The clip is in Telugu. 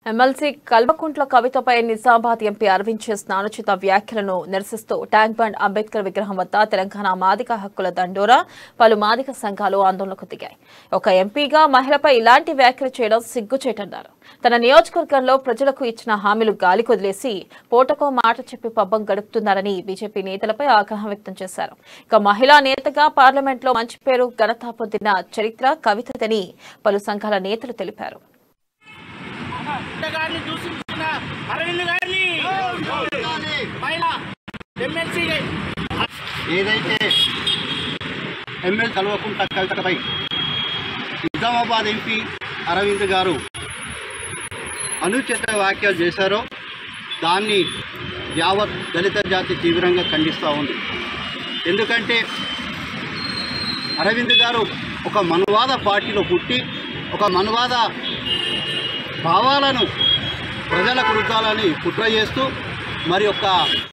ఎమ్మెల్సీ కల్వకుంట్ల కవితపై నిజామాబాద్ ఎంపీ అరవింద్ చేసిన అనుచిత వ్యాఖ్యలను నిరసిస్తూ ట్యాంక్ బండ్ అంబేద్కర్ విగ్రహం వద్ద తెలంగాణ మాదిక హక్కుల దండోరా పలు మాదిక సంఘాలు ఆందోళనకు దిగాయి ఒక ఎంపీగా మహిళపై ఇలాంటి వ్యాఖ్యలు చేయడం సిగ్గుచేటన్నారు తన నియోజకవర్గంలో ప్రజలకు ఇచ్చిన హామీలు గాలి కొదిలేసి పూటకో మాట చెప్పి పబ్బం గడుపుతున్నారని బీజేపీ నేతలపై ఆగ్రహం వ్యక్తం చేశారు ఇక మహిళా నేతగా పార్లమెంట్లో మంచి పేరు ఘనత పొందిన చరిత్ర కవితదని పలు సంఘాల నేతలు తెలిపారు గారిని దూషించిన అరవింద్ గారిని మహిళా ఎమ్మెల్సీ ఏదైతే ఎమ్మెల్యే కల్వకుంట కవితపై నిజామాబాద్ ఎంపీ అరవింద్ గారు అనుచిత వ్యాఖ్యలు చేశారో దాన్ని యావత్ దళిత జాతి తీవ్రంగా ఖండిస్తూ ఉంది ఎందుకంటే అరవింద్ గారు ఒక మనువాద పార్టీలో పుట్టి ఒక మనువాద భావాలను ప్రజలకు రుద్దాలని కుట్ర చేస్తూ మరి యొక్క